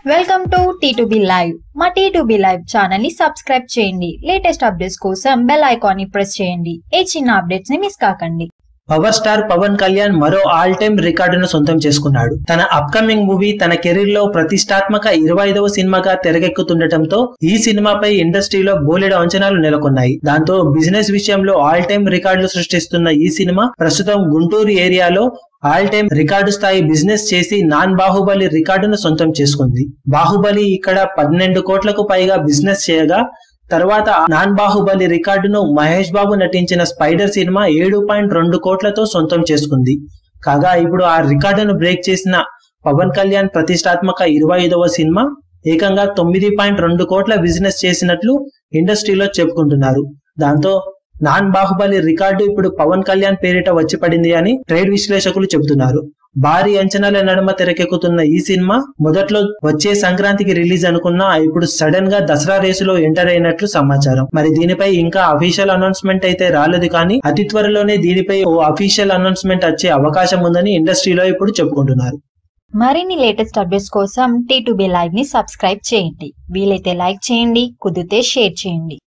welcome to T live మా T live channel ని subscribe చేయండి లేటెస్ట్ అప్డేట్స్ కోసం బెల్ ఐకాన్ ని ప్రెస్ చేయండి ఏ చిన్న అప్డేట్స్ ని మిస్ కాకండి పవర్ స్టార్ పవన్ కళ్యాణ్ మరో ఆల్ టైమ్ రికార్డును సొంతం చేసుకున్నాడు తన అప్కమింగ్ మూవీ తన కెరీర్ లో ప్రతిష్టాత్మక ఇరవై ఐదవ సినిమాగా తెరకెక్కుతుండటంతో ఈ సినిమాపై ఇండస్ట్రీలో బోలెడు అంచనాలు నెలకొన్నాయి దాంతో బిజినెస్ విషయంలో ఆల్ టైమ్ రికార్డులు సృష్టిస్తున్న ఈ సినిమా ప్రస్తుతం గుంటూరు ఏరియాలో ఆల్ టైమ్ రికార్డు స్థాయి బిజినెస్ చేసి నాన్ బాహుబలి రికార్డును సొంతం చేసుకుంది బాహుబలి ఇక్కడ పన్నెండు కోట్లకు పైగా బిజినెస్ చేయగా తర్వాత నాన్ బాహుబలి రికార్డును మహేష్ బాబు నటించిన స్పైడర్ సినిమా ఏడు పాయింట్ రెండు కోట్లతో సొంతం చేసుకుంది కాగా ఇప్పుడు ఆ రికార్డును బ్రేక్ చేసిన పవన్ కళ్యాణ్ ప్రతిష్టాత్మక ఇరవై ఐదవ సినిమా ఏకంగా తొమ్మిది పాయింట్ రెండు కోట్ల బిజినెస్ చేసినట్లు ఇండస్ట్రీలో చెప్పుకుంటున్నారు దాంతో నాన్ బాహుబలి రికార్డు ఇప్పుడు పవన్ కళ్యాణ్ పేరిట వచ్చి పడింది అని ట్రేడ్ విశ్లేషకులు చెబుతున్నారు భారీ అంచనాల నడుమ తెరకెక్కుతున్న ఈ సినిమా మొదట్లో వచ్చే సంక్రాంతికి రిలీజ్ అనుకున్నా ఇప్పుడు సడన్ గా దసరా రేసులో ఎంటర్ అయినట్లు సమాచారం మరి దీనిపై ఇంకా అఫీషియల్ అనౌన్స్మెంట్ అయితే రాలేదు కానీ అతి త్వరలోనే దీనిపై ఓ అఫీషియల్ అనౌన్స్మెంట్ వచ్చే అవకాశం ఉందని ఇండస్ట్రీలో ఇప్పుడు చెప్పుకుంటున్నారు మరిన్ని లేటెస్ట్ అప్డేట్స్ కోసం టీ లైవ్ ని సబ్స్క్రైబ్ చేయండి వీలైతే లైక్ చేయండి కుదిరితే షేర్ చేయండి